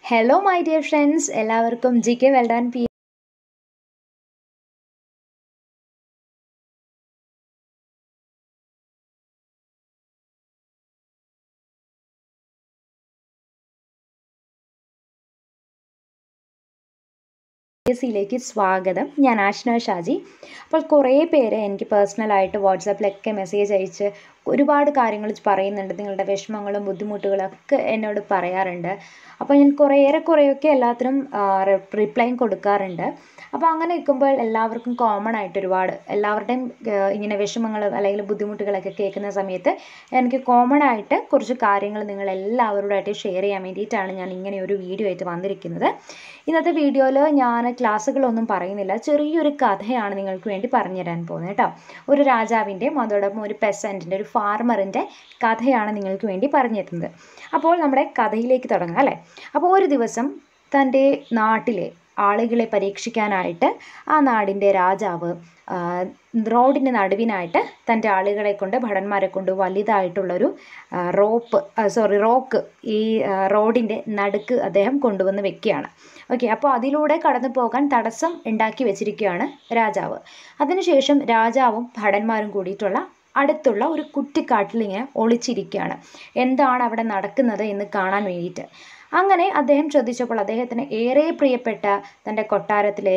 hello my dear friends എല്ലാവർക്കും G K world and P S സിയിലേക്ക് സ്വാഗതം ഞാൻ ആഷ്ന ഷാജി അപ്പോൾ കുറേ പേര് എനിക്ക് പേഴ്സണലായിട്ട് വാട്സാപ്പിലൊക്കെ മെസ്സേജ് അയച്ച് ഒരുപാട് കാര്യങ്ങൾ പറയുന്നുണ്ട് നിങ്ങളുടെ വിഷമങ്ങളും ബുദ്ധിമുട്ടുകളൊക്കെ എന്നോട് പറയാറുണ്ട് അപ്പോൾ ഞാൻ കുറേയേറെ കുറേയൊക്കെ എല്ലാത്തിനും റിപ്ലൈയും കൊടുക്കാറുണ്ട് അപ്പോൾ അങ്ങനെ നിൽക്കുമ്പോൾ എല്ലാവർക്കും കോമൺ ആയിട്ട് ഒരുപാട് എല്ലാവരുടെയും ഇങ്ങനെ വിഷമങ്ങൾ അല്ലെങ്കിൽ ബുദ്ധിമുട്ടുകളൊക്കെ കേൾക്കുന്ന സമയത്ത് എനിക്ക് കോമൺ ആയിട്ട് കുറച്ച് കാര്യങ്ങൾ നിങ്ങൾ എല്ലാവരോടായിട്ട് ഷെയർ ചെയ്യാൻ വേണ്ടിയിട്ടാണ് ഞാൻ ഇങ്ങനെ ഒരു വീഡിയോ ആയിട്ട് വന്നിരിക്കുന്നത് ഇന്നത്തെ വീഡിയോയിൽ ഞാൻ ക്ലാസ്സുകളൊന്നും പറയുന്നില്ല ചെറിയൊരു കഥയാണ് നിങ്ങൾക്ക് വേണ്ടി പറഞ്ഞു തരാൻ പോകുന്നത് കേട്ടോ ഒരു രാജാവിൻ്റെയും അതോടൊപ്പം ഒരു പെസൻറ്റിൻ്റെ ഒരു ഫാർമറിൻ്റെ കഥയാണ് നിങ്ങൾക്ക് വേണ്ടി പറഞ്ഞു തരുന്നത് അപ്പോൾ നമ്മുടെ കഥയിലേക്ക് തുടങ്ങാം അല്ലേ അപ്പോൾ ഒരു ദിവസം തൻ്റെ നാട്ടിലെ ആളുകളെ പരീക്ഷിക്കാനായിട്ട് ആ നാടിൻ്റെ രാജാവ് റോഡിൻ്റെ നടുവിനായിട്ട് തൻ്റെ ആളുകളെ കൊണ്ട് ഭടന്മാരെ കൊണ്ട് വലുതായിട്ടുള്ളൊരു റോപ്പ് സോറി റോക്ക് ഈ റോഡിൻ്റെ നടുക്ക് അദ്ദേഹം കൊണ്ടുവന്ന് വെക്കുകയാണ് ഓക്കെ അപ്പോൾ അതിലൂടെ കടന്നു പോകാൻ തടസ്സം ഉണ്ടാക്കി വെച്ചിരിക്കുകയാണ് രാജാവ് അതിനുശേഷം രാജാവും ഭടന്മാരും കൂടിയിട്ടുള്ള അടുത്തുള്ള ഒരു കുറ്റിക്കാട്ടിൽ ഇങ്ങനെ ഒളിച്ചിരിക്കുകയാണ് എന്താണ് അവിടെ നടക്കുന്നത് എന്ന് കാണാൻ വേണ്ടിയിട്ട് അങ്ങനെ അദ്ദേഹം ശ്രദ്ധിച്ചപ്പോൾ അദ്ദേഹത്തിന് ഏറെ പ്രിയപ്പെട്ട തൻ്റെ കൊട്ടാരത്തിലെ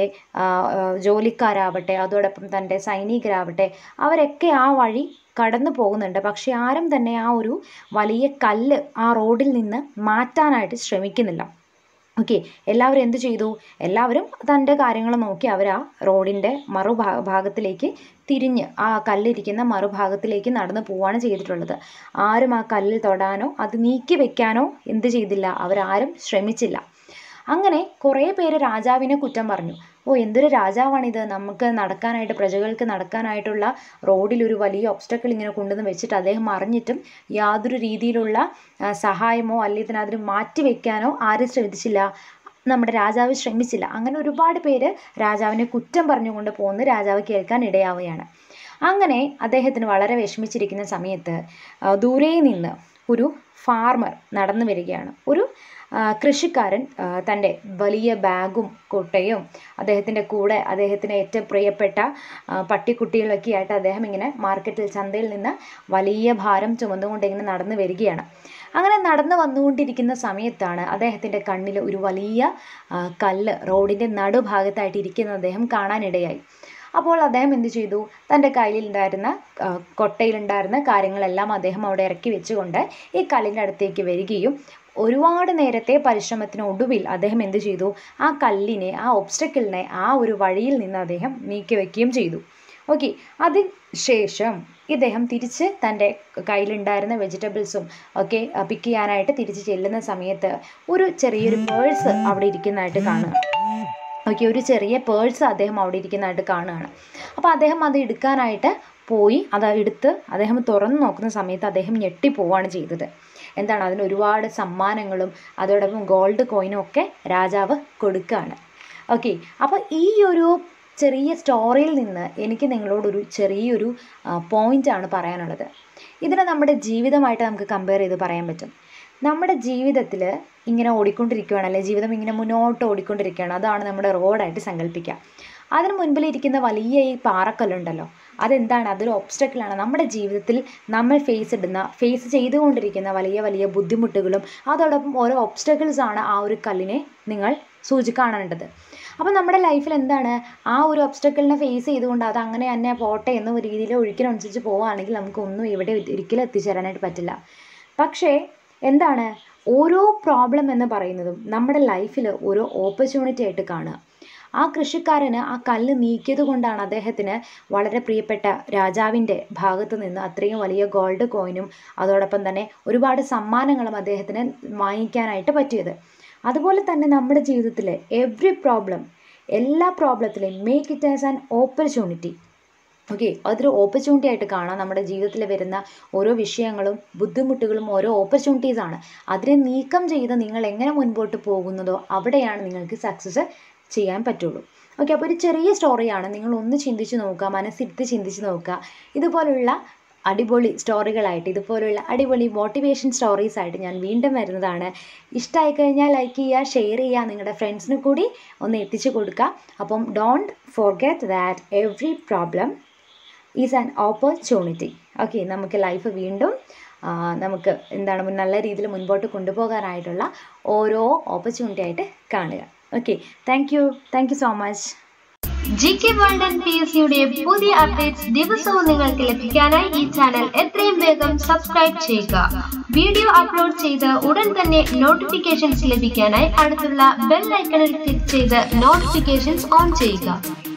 ജോലിക്കാരാവട്ടെ അതോടൊപ്പം തൻ്റെ സൈനികരാവട്ടെ അവരൊക്കെ ആ വഴി കടന്നു പോകുന്നുണ്ട് പക്ഷെ ആരും തന്നെ ആ ഒരു വലിയ കല്ല് ആ റോഡിൽ നിന്ന് മാറ്റാനായിട്ട് ശ്രമിക്കുന്നില്ല ഓക്കെ എല്ലാവരും എന്ത് ചെയ്തു എല്ലാവരും തൻ്റെ കാര്യങ്ങൾ നോക്കി അവർ ആ റോഡിൻ്റെ മറുഭാ ഭാഗത്തിലേക്ക് തിരിഞ്ഞ് ആ കല്ലിരിക്കുന്ന മറുഭാഗത്തിലേക്ക് നടന്നു പോവുകയാണ് ചെയ്തിട്ടുള്ളത് ആരും ആ കല്ലിൽ തൊടാനോ അത് നീക്കി വെക്കാനോ എന്ത് ചെയ്തില്ല അവരാരും ശ്രമിച്ചില്ല അങ്ങനെ കുറേ പേര് രാജാവിനെ കുറ്റം പറഞ്ഞു ഓ എന്തൊരു രാജാവാണിത് നമുക്ക് നടക്കാനായിട്ട് പ്രജകൾക്ക് നടക്കാനായിട്ടുള്ള റോഡിൽ ഒരു വലിയ ഒബ്സ്റ്റക്കിൾ ഇങ്ങനെ കൊണ്ടുവന്ന് വെച്ചിട്ട് അദ്ദേഹം അറിഞ്ഞിട്ടും യാതൊരു രീതിയിലുള്ള സഹായമോ അല്ലെങ്കിൽ അതിന് മാറ്റി വെക്കാനോ ആരും ശ്രദ്ധിച്ചില്ല നമ്മുടെ രാജാവ് ശ്രമിച്ചില്ല അങ്ങനെ ഒരുപാട് പേര് രാജാവിനെ കുറ്റം പറഞ്ഞുകൊണ്ട് പോകുന്ന രാജാവ് കേൾക്കാൻ ഇടയാവുകയാണ് അങ്ങനെ അദ്ദേഹത്തിന് വളരെ വിഷമിച്ചിരിക്കുന്ന സമയത്ത് ദൂരെ നിന്ന് ഒരു ഫാർമർ നടന്നു വരികയാണ് ഒരു കൃഷിക്കാരൻ തൻ്റെ വലിയ ബാഗും കൊട്ടയും അദ്ദേഹത്തിൻ്റെ കൂടെ അദ്ദേഹത്തിന് ഏറ്റവും പ്രിയപ്പെട്ട പട്ടിക്കുട്ടികളൊക്കെ ആയിട്ട് അദ്ദേഹം ഇങ്ങനെ മാർക്കറ്റിൽ ചന്തയിൽ നിന്ന് വലിയ ഭാരം ചുമന്നുകൊണ്ട് ഇങ്ങനെ നടന്നു വരികയാണ് അങ്ങനെ നടന്നു വന്നുകൊണ്ടിരിക്കുന്ന സമയത്താണ് അദ്ദേഹത്തിൻ്റെ കണ്ണിൽ ഒരു വലിയ കല്ല് റോഡിൻ്റെ നടുഭാഗത്തായിട്ട് ഇരിക്കുന്നത് അദ്ദേഹം കാണാനിടയായി അപ്പോൾ അദ്ദേഹം എന്ത് ചെയ്തു തൻ്റെ കയ്യിലുണ്ടായിരുന്ന കൊട്ടയിലുണ്ടായിരുന്ന കാര്യങ്ങളെല്ലാം അദ്ദേഹം അവിടെ ഇറക്കി വെച്ചുകൊണ്ട് ഈ കല്ലിൻ്റെ അടുത്തേക്ക് വരികയും ഒരുപാട് നേരത്തെ പരിശ്രമത്തിന് ഒടുവിൽ അദ്ദേഹം എന്ത് ചെയ്തു ആ കല്ലിനെ ആ ഒബ്സ്റ്റക്കിളിനെ ആ ഒരു വഴിയിൽ നിന്ന് അദ്ദേഹം നീക്കി വയ്ക്കുകയും ചെയ്തു ഓക്കെ അതിന് ശേഷം ഇദ്ദേഹം തിരിച്ച് തൻ്റെ കയ്യിലുണ്ടായിരുന്ന വെജിറ്റബിൾസും ഒക്കെ പിക്ക് ചെയ്യാനായിട്ട് തിരിച്ച് ചെല്ലുന്ന സമയത്ത് ഒരു ചെറിയൊരു പേഴ്സ് അവിടെ ഇരിക്കുന്നതായിട്ട് കാണുക ഓക്കെ ഒരു ചെറിയ പേഴ്സ് അദ്ദേഹം അവിടെ ഇരിക്കുന്നതായിട്ട് കാണുകയാണ് അപ്പോൾ അദ്ദേഹം അത് എടുക്കാനായിട്ട് പോയി അത് എടുത്ത് അദ്ദേഹം തുറന്നു നോക്കുന്ന സമയത്ത് അദ്ദേഹം ഞെട്ടിപ്പോവാണ് ചെയ്തത് എന്താണ് അതിന് ഒരുപാട് സമ്മാനങ്ങളും അതോടൊപ്പം ഗോൾഡ് കോയിനും ഒക്കെ രാജാവ് കൊടുക്കുകയാണ് ഓക്കെ അപ്പോൾ ഈ ഒരു ചെറിയ സ്റ്റോറിയിൽ നിന്ന് എനിക്ക് നിങ്ങളോടൊരു ചെറിയൊരു പോയിൻ്റാണ് പറയാനുള്ളത് ഇതിനെ നമ്മുടെ ജീവിതമായിട്ട് നമുക്ക് കമ്പയർ ചെയ്ത് പറയാൻ പറ്റും നമ്മുടെ ജീവിതത്തിൽ ഇങ്ങനെ ഓടിക്കൊണ്ടിരിക്കുകയാണ് അല്ലെങ്കിൽ ജീവിതം ഇങ്ങനെ മുന്നോട്ട് ഓടിക്കൊണ്ടിരിക്കുകയാണ് അതാണ് നമ്മുടെ റോഡായിട്ട് സങ്കല്പിക്കുക അതിന് മുൻപിൽ ഇരിക്കുന്ന വലിയ ഈ പാറക്കല്ലുണ്ടല്ലോ അതെന്താണ് അതൊരു ഒബ്സ്റ്റക്കിളാണ് നമ്മുടെ ജീവിതത്തിൽ നമ്മൾ ഫേസ് ഇടുന്ന ഫേസ് ചെയ്തുകൊണ്ടിരിക്കുന്ന വലിയ വലിയ ബുദ്ധിമുട്ടുകളും അതോടൊപ്പം ഓരോ ഒബ്സ്റ്റക്കിൾസ് ആണ് ആ ഒരു കല്ലിനെ നിങ്ങൾ സൂചിക്കാണേണ്ടത് അപ്പോൾ നമ്മുടെ ലൈഫിൽ എന്താണ് ആ ഒരു ഒബ്സ്റ്റക്കിളിനെ ഫേസ് ചെയ്തുകൊണ്ട് അത് അങ്ങനെ തന്നെ പോട്ടെ എന്ന രീതിയിൽ ഒഴുക്കിനനുസരിച്ച് പോവുകയാണെങ്കിൽ നമുക്കൊന്നും ഇവിടെ ഒരിക്കലും എത്തിച്ചേരാനായിട്ട് പറ്റില്ല പക്ഷേ എന്താണ് ഓരോ പ്രോബ്ലം എന്ന് പറയുന്നതും നമ്മുടെ ലൈഫിൽ ഓരോ ഓപ്പർച്യൂണിറ്റി ആയിട്ട് കാണുക ആ കൃഷിക്കാരന് ആ കല്ല് നീക്കിയത് കൊണ്ടാണ് അദ്ദേഹത്തിന് വളരെ പ്രിയപ്പെട്ട രാജാവിൻ്റെ ഭാഗത്ത് നിന്ന് അത്രയും വലിയ ഗോൾഡ് കോയിനും അതോടൊപ്പം തന്നെ ഒരുപാട് സമ്മാനങ്ങളും അദ്ദേഹത്തിന് വാങ്ങിക്കാനായിട്ട് പറ്റിയത് അതുപോലെ തന്നെ നമ്മുടെ ജീവിതത്തിലെ എവ്രി പ്രോബ്ലം എല്ലാ പ്രോബ്ലത്തിലെയും make it as an opportunity okay അതൊരു ഓപ്പർച്യൂണിറ്റി ആയിട്ട് കാണാം നമ്മുടെ ജീവിതത്തിൽ വരുന്ന ഓരോ വിഷയങ്ങളും ബുദ്ധിമുട്ടുകളും ഓരോ ഓപ്പർച്യൂണിറ്റീസാണ് അതിനെ നീക്കം ചെയ്ത് നിങ്ങൾ എങ്ങനെ മുൻപോട്ട് പോകുന്നതോ അവിടെയാണ് നിങ്ങൾക്ക് സക്സസ് ചെയ്യാൻ പറ്റുള്ളൂ ഓക്കെ അപ്പോൾ ഒരു ചെറിയ സ്റ്റോറിയാണ് നിങ്ങൾ ഒന്ന് ചിന്തിച്ച് നോക്കുക മനസ്സിരുത്തി ചിന്തിച്ച് നോക്കുക ഇതുപോലുള്ള അടിപൊളി സ്റ്റോറികളായിട്ട് ഇതുപോലുള്ള അടിപൊളി മോട്ടിവേഷൻ സ്റ്റോറീസ് ആയിട്ട് ഞാൻ വീണ്ടും വരുന്നതാണ് ഇഷ്ടമായി കഴിഞ്ഞാൽ ലൈക്ക് ചെയ്യുക ഷെയർ ചെയ്യുക നിങ്ങളുടെ ഫ്രണ്ട്സിന് കൂടി ഒന്ന് എത്തിച്ചു കൊടുക്കുക അപ്പം don't forget that every problem is an opportunity okay നമുക്ക് ലൈഫ് വീണ്ടും ആ, നമുക്ക് എന്താണ് നല്ല രീതിയിൽ മുൻപോട്ട് കൊണ്ടുപോകാനായിട്ടുള്ള ഓരോ ഓപ്പർച്യൂണിറ്റി ആയിട്ട് കാണുക okay thank you thank you so much G K world and P S സിയുടെ പുതിയ അപ്ഡേറ്റ്സ് ദിവസവും നിങ്ങൾക്ക് ലഭിക്കാനായി ഈ ചാനൽ എത്രയും വേഗം സബ്സ്ക്രൈബ് ചെയ്യുക വീഡിയോ അപ്ലോഡ് ചെയ്ത് ഉടൻ തന്നെ നോട്ടിഫിക്കേഷൻസ് ലഭിക്കാനായി അടുത്തുള്ള ബെൽ ഐക്കണിൽ ക്ലിക്ക് ചെയ്ത് നോട്ടിഫിക്കേഷൻസ് ഓൺ ചെയ്യുക